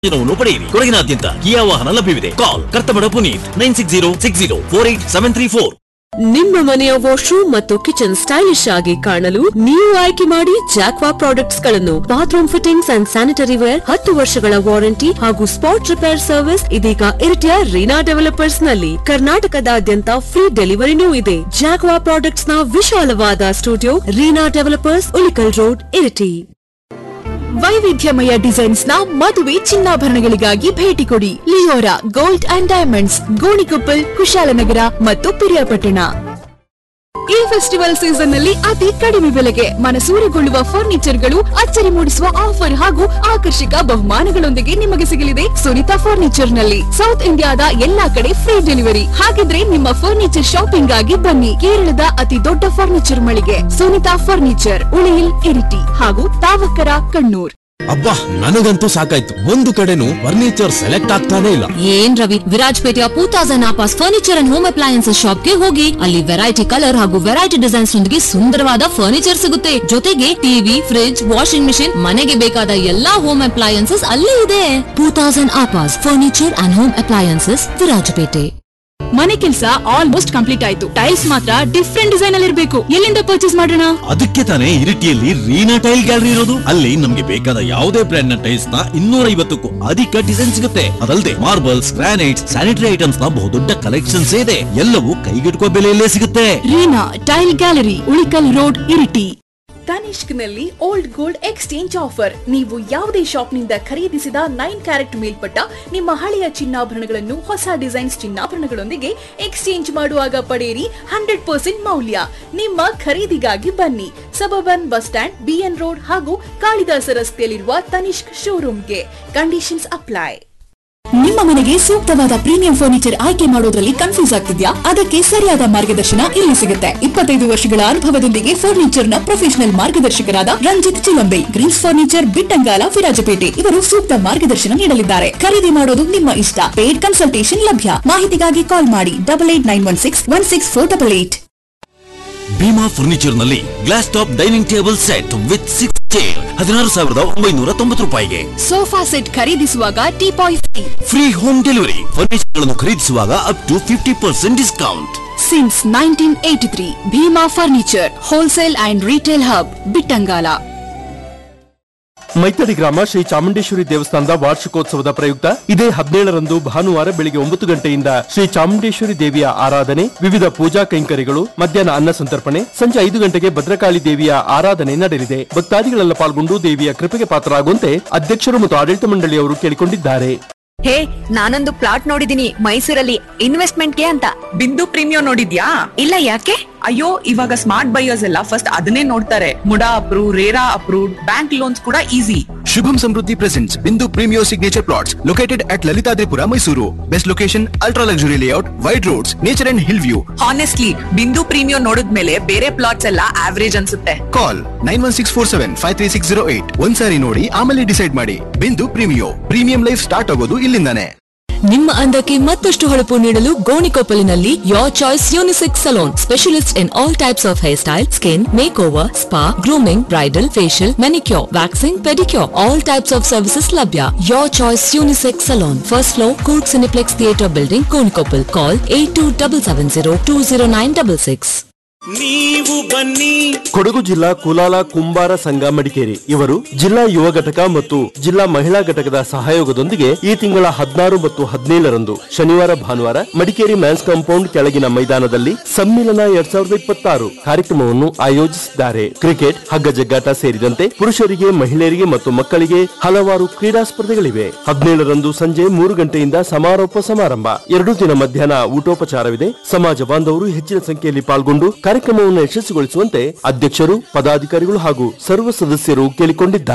ಪ್ರಯೋಜನವನ್ನು ಪಡೆಯಿರಿ ಕೊಡಗಿನಾದ್ಯಂತ ಕಿಯಾ ವಾಹನ ಲಭ್ಯವಿದೆ call Karthamada Puneeth nine six zero six zero four eight seven three four ನಿಮ್ಮ ಮನೆಯ ವಾಶ್ರೂಮ್ ಮತ್ತು ಕಿಚನ್ ಸ್ಟೈಲಿಶ್ ಆಗಿ ಕಾಣಲು ನೀವು ಆಯ್ಕೆ ಮಾಡಿ ಜಾಕ್ವಾ ಪ್ರಾಡಕ್ಟ್ಸ್ ಗಳನ್ನು bathroom fittings and sanitary ware ಹತ್ತು ವರ್ಷಗಳ ವಾರಂಟಿ ಹಾಗೂ ಸ್ಪಾಟ್ ರಿಪೇರ್ ಸರ್ವಿಸ್ ಇದೀಗ ಇರಿಟಿಯ ರೀನಾ ಡೆವಲಪರ್ಸ್ ನಲ್ಲಿ ಕರ್ನಾಟಕದಾದ್ಯಂತ ಫ್ರೀ ಡೆಲಿವರಿನೂ ಇದೆ ಜಾಕ್ವಾ ಪ್ರಾಡಕ್ಟ್ಸ್ ನ ವಿಶಾಲವಾದ studio Reena developers Ulikal road Iritty ವೈವಿಧ್ಯಮಯ ಡಿಸೈನ್ಸ್ ನ ಮದುವೆ ಚಿನ್ನಾಭರಣಗಳಿಗಾಗಿ ಭೇಟಿ ಕೊಡಿ Leora gold and diamonds Gonikoppal Kushalnagar ಮತ್ತು ಪಿರಿಯಾಪಟ್ಟಣ ಈ ಫೆಸ್ಟಿವಲ್ ಸೀಸನ್ ನಲ್ಲಿ ಅತಿ ಕಡಿಮೆ ಬೆಲೆಗೆ ಮನಸೂರೆಗೊಳ್ಳುವ ಫರ್ನಿಚರ್ಗಳು ಅಚ್ಚರಿ ಮೂಡಿಸುವ ಆಫರ್ ಹಾಗೂ ಆಕರ್ಷಕ ಬಹುಮಾನಗಳೊಂದಿಗೆ ನಿಮಗೆ ಸಿಗಲಿದೆ ಸುನಿತಾ ಫರ್ನಿಚರ್ ನಲ್ಲಿ ಸೌತ್ ಇಂಡಿಯಾದ ಎಲ್ಲಾ ಕಡೆ ಫ್ರೀ ಡೆಲಿವರಿ ಹಾಗಿದ್ರೆ ನಿಮ್ಮ ಫರ್ನಿಚರ್ ಶಾಪಿಂಗ್ ಆಗಿ ಬನ್ನಿ ಕೇರಳದ ಅತಿ ದೊಡ್ಡ ಫರ್ನಿಚರ್ ಮಳಿಗೆ ಸುನಿತಾ ಫರ್ನಿಚರ್ ಉಳಿಯಿಲ್ ಇರಿಟಿ ಹಾಗೂ ತಾವಕರ ಕಣ್ಣೂರ್ ಅಬ್ಬಾ ನನಗಂತೂ ಸಾಕಾಯ್ತು ಒಂದು ಕಡೆನೂ ಫರ್ನಿಚರ್ ಸೆಲೆಕ್ಟ್ ಆಗ್ತಾನೆ ಇಲ್ಲ ಏನ್ ರವಿ ವಿರಾಜ್ಪೇಟೆಯ ಟೂ ತೌಸಂಡ್ ಆಪಾಸ್ ಫರ್ನಿಚರ್ ಅಂಡ್ ಹೋಮ್ ಅಪ್ಲಯನ್ಸಸ್ ಶಾಪ್ಗೆ ಹೋಗಿ ಅಲ್ಲಿ ವೆರೈಟಿ ಕಲರ್ ಹಾಗೂ ವೆರೈಟಿ ಡಿಸೈನ್ಸ್ ನೊಂದಿಗೆ ಸುಂದರವಾದ ಫರ್ನಿಚರ್ ಸಿಗುತ್ತೆ ಜೊತೆಗೆ ಟಿವಿ ಫ್ರಿಡ್ಜ್ ವಾಷಿಂಗ್ ಮಿಷಿನ್ ಮನೆಗೆ ಬೇಕಾದ ಎಲ್ಲಾ ಹೋಮ್ ಅಪ್ಲಯನ್ಸಸ್ ಅಲ್ಲೇ ಇದೆ ಟೂ ತೌಸಂಡ್ ಆಪಾಸ್ furniture and home appliances Virajpet ಮನೆ ಕೆಲಸ ಆಲ್ಮೋಸ್ಟ್ ಕಂಪ್ಲೀಟ್ ಆಯ್ತು ಟೈಲ್ಸ್ ಮಾತ್ರ ಡಿಫ್ರೆಂಟ್ ಡಿಸೈನ್ ಅಲ್ಲಿ ಇರಬೇಕು ಎಲ್ಲಿಂದ ಪರ್ಚೇಸ್ ಮಾಡೋಣ ಅದಕ್ಕೆ ತಾನೇ ಇರಿಟಿಯಲ್ಲಿ ರೀನಾ ಟೈಲ್ ಗ್ಯಾಲರಿ ಇರೋದು ಅಲ್ಲಿ ನಮ್ಗೆ ಬೇಕಾದ ಯಾವುದೇ ಬ್ರ್ಯಾಂಡ್ ನ ಟೈಲ್ಸ್ ನ ಇನ್ನೂರ ಐವತ್ತಕ್ಕೂ ಅಧಿಕ ಡಿಸೈನ್ ಸಿಗುತ್ತೆ ಅದಲ್ಲದೆ ಮಾರ್ಬಲ್ಸ್ ಗ್ರಾನೈಟ್ಸ್ ಸ್ಯಾನಿಟರಿ ಐಟಮ್ಸ್ ನ ಬಹುದೊಡ್ಡ ಕಲೆಕ್ಷನ್ಸ್ ಇದೆ ಎಲ್ಲವೂ ಕೈಗೆಟುಕುವ ಬೆಲೆಯಲ್ಲೇ ಸಿಗುತ್ತೆ Reena tile gallery Ulikal road Iritty Tanishq ನಲ್ಲಿ ಓಲ್ಡ್ ಗೋಲ್ಡ್ ಎಕ್ಸ್ಚೇಂಜ್ ಆಫರ್ ನೀವು ಯಾವುದೇ ಶಾಪ್ನಿಂದ ಖರೀದಿಸಿದ ನೈನ್ ಕ್ಯಾರೆಟ್ ಮೇಲ್ಪಟ್ಟ ನಿಮ್ಮ ಹಳೆಯ ಚಿನ್ನಾಭರಣಗಳನ್ನು ಹೊಸ ಡಿಸೈನ್ಸ್ ಚಿನ್ನಾಭರಣಗಳೊಂದಿಗೆ ಎಕ್ಸ್ಚೇಂಜ್ ಮಾಡುವಾಗ ಪಡೆಯಿರಿ ಹಂಡ್ರೆಡ್ ಪರ್ಸೆಂಟ್ ಮೌಲ್ಯ ನಿಮ್ಮ ಖರೀದಿಗಾಗಿ ಬನ್ನಿ suburban bus stand B N road ಹಾಗೂ ಕಾಳಿದಾಸ ರಸ್ತೆಯಲ್ಲಿರುವ ತನಿಷ್ಕ್ ಶೋರೂಮ್ಗೆ ಕಂಡೀಷನ್ಸ್ ಅಪ್ಲೈ ನಿಮ್ಮ ಮನೆಗೆ ಸೂಕ್ತವಾದ ಪ್ರೀಮಿಯಂ ಫರ್ನಿಚರ್ ಆಯ್ಕೆ ಮಾಡೋದ್ರಲ್ಲಿ ಕನ್ಫ್ಯೂಸ್ ಆಗ್ತಿದ್ಯಾ ಅದಕ್ಕೆ ಸರಿಯಾದ ಮಾರ್ಗದರ್ಶನ ಇಲ್ಲಿ ಸಿಗುತ್ತೆ ಇಪ್ಪತ್ತೈದು ವರ್ಷಗಳ ಅನುಭವದೊಂದಿಗೆ ಫರ್ನಿಚರ್ ನ ಪ್ರೊಫೆಷನಲ್ ಮಾರ್ಗದರ್ಶಕರಾದ ರಂಜಿತ್ ಚಿಲಂಬೆ ಗ್ರೀನ್ಸ್ ಫರ್ನಿಚರ್ ಬಿಟ್ಟಂಗಾಲ ವಿರಾಜಪೇಟೆ ಇವರು ಸೂಕ್ತ ಮಾರ್ಗದರ್ಶನ ನೀಡಲಿದ್ದಾರೆ ಖರೀದಿ ಮಾಡೋದು ನಿಮ್ಮ ಇಷ್ಟ ಪೇಡ್ ಕನ್ಸಲ್ಟೇಷನ್ ಲಭ್ಯ ಮಾಹಿತಿಗಾಗಿ ಕಾಲ್ ಮಾಡಿ double eight nine one six one six four double eight Bheema furniture ನಲ್ಲಿ glass top dining table set with six chair ಹದಿನಾರು ಸಾವಿರದ ಒಂಬೈನೂರ ತೊಂಬತ್ತು ರೂಪಾಯಿಗೆ ಸೋಫಾ ಸೆಟ್ ಖರೀದಿಸುವಾಗ teapoy free free home delivery furniture ಗಳನ್ನು ಖರೀದಿಸುವಾಗ up to fifty percent discount since nineteen eighty three Bheema furniture wholesale and retail hub Bittangala Maithadi ಗ್ರಾಮ ಶ್ರೀ ಚಾಮುಂಡೇಶ್ವರಿ ದೇವಸ್ಥಾನದ ವಾರ್ಷಿಕೋತ್ಸವದ ಪ್ರಯುಕ್ತ ಇದೇ ಹದಿನೇಳರಂದು ಭಾನುವಾರ ಬೆಳಿಗ್ಗೆ ಒಂಬತ್ತು ಗಂಟೆಯಿಂದ ಶ್ರೀ ಚಾಮುಂಡೇಶ್ವರಿ ದೇವಿಯ ಆರಾಧನೆ ವಿವಿಧ ಪೂಜಾ ಕೈಂಕರ್ಯಗಳು ಮಧ್ಯಾಹ್ನ ಅನ್ನ ಸಂತರ್ಪಣೆ ಸಂಜೆ ಐದು ಗಂಟೆಗೆ ಭದ್ರಕಾಳಿ ದೇವಿಯ ಆರಾಧನೆ ನಡೆಯಲಿದೆ ಭಕ್ತಾದಿಗಳೆಲ್ಲ ಪಾಲ್ಗೊಂಡು ದೇವಿಯ ಕೃಪೆಗೆ ಪಾತ್ರರಾಗುವಂತೆ ಅಧ್ಯಕ್ಷರು ಮತ್ತು ಆಡಳಿತ ಮಂಡಳಿಯವರು ಕೇಳಿಕೊಂಡಿದ್ದಾರೆ ಹೇ ನಾನೊಂದು ಪ್ಲಾಟ್ ನೋಡಿದೀನಿ ಮೈಸೂರಲ್ಲಿ ಇನ್ವೆಸ್ಟ್ಮೆಂಟ್ಗೆ ಅಂತ ಬಿಂದು ಪ್ರೀಮಿಯಂ ನೋಡಿದ್ಯಾ ಇಲ್ಲ ಯಾಕೆ ಅಯ್ಯೋ ಇವಾಗ ಸ್ಮಾರ್ಟ್ ಬೈಯರ್ಸ್ ಎಲ್ಲ ಫಸ್ಟ್ ಅದನ್ನೇ ನೋಡ್ತಾರೆ MUDA approve RERA approved bank loans ಕೂಡ easy Shubham Samruddhi presents Bindu Premio Signature Plots located at Lalitadripura, Mysuru. Best location, ultra luxury layout, wide roads, nature and hill view. Honestly Bindu premium ನೋಡಿದ್ಮೇಲೆ ಬೇರೆ plots ಎಲ್ಲ average ಅನ್ಸುತ್ತೆ Call 91647-53608. ಒಂದ್ಸಾರಿ ನೋಡಿ ಆಮೇಲೆ decide ಮಾಡಿ ಬಿಂದು ಪ್ರೀಮಿಯೋ ಪ್ರೀಮಿಯಂ ಲೈಫ್ ಸ್ಟಾರ್ಟ್ ಆಗೋದು ಇಲ್ಲಿಂದಾನೆ ನಿಮ್ಮ ಅಂದಕ್ಕೆ ಮತ್ತಷ್ಟು ಹೊಳಪು ನೀಡಲು ಗೋಣಿಕೊಪ್ಪಲಿನಲ್ಲಿ your choice unisex salon specialist in all types of hair style skin make over spa grooming bridal facial manicure waxing pedicure all types of services ಲಭ್ಯ your choice unisex salon first floor ಕೂಡ್ cineplex theatre building Gonikoppal call eight two double seven zero two zero nine double six ನೀವು ಬನ್ನಿ ಕೊಡಗು ಜಿಲ್ಲಾ ಕುಲಾಲ ಕುಂಬಾರ ಸಂಘ ಮಡಿಕೇರಿ ಇವರು ಜಿಲ್ಲಾ ಯುವ ಘಟಕ ಮತ್ತು ಜಿಲ್ಲಾ ಮಹಿಳಾ ಘಟಕದ ಸಹಯೋಗದೊಂದಿಗೆ ಈ ತಿಂಗಳ ಹದಿನಾರು ಮತ್ತು ಹದಿನೇಳರಂದು ಶನಿವಾರ ಭಾನುವಾರ ಮಡಿಕೇರಿ ಮ್ಯಾನ್ಸ್ ಕಾಂಪೌಂಡ್ ಕೆಳಗಿನ ಮೈದಾನದಲ್ಲಿ ಸಮ್ಮಿಲನ ಎರಡ್ ಸಾವಿರದ ಇಪ್ಪತ್ತಾರು ಕಾರ್ಯಕ್ರಮವನ್ನು ಆಯೋಜಿಸಿದ್ದಾರೆ ಕ್ರಿಕೆಟ್ ಹಗ್ಗ ಜಗ್ಗಾಟ ಸೇರಿದಂತೆ ಪುರುಷರಿಗೆ ಮಹಿಳೆಯರಿಗೆ ಮತ್ತು ಮಕ್ಕಳಿಗೆ ಹಲವಾರು ಕ್ರೀಡಾ ಸ್ಪರ್ಧೆಗಳಿವೆ ಹದಿನೇಳರಂದು ಸಂಜೆ ಮೂರು ಗಂಟೆಯಿಂದ ಸಮಾರೋಪ ಸಮಾರಂಭ ಎರಡು ದಿನ ಮಧ್ಯಾಹ್ನ ಊಟೋಪಚಾರವಿದೆ ಸಮಾಜ ಬಾಂಧವರು ಹೆಚ್ಚಿನ ಸಂಖ್ಯೆಯಲ್ಲಿ ಪಾಲ್ಗೊಂಡು ಕಾರ್ಯಕ್ರಮವನ್ನು ಯಶಸ್ವಿಗೊಳಿಸುವಂತೆ ಅಧ್ಯಕ್ಷರು ಪದಾಧಿಕಾರಿಗಳು ಹಾಗೂ ಸರ್ವ ಸದಸ್ಯರು ಕೇಳಿಕೊಂಡಿದ್ದಾರೆ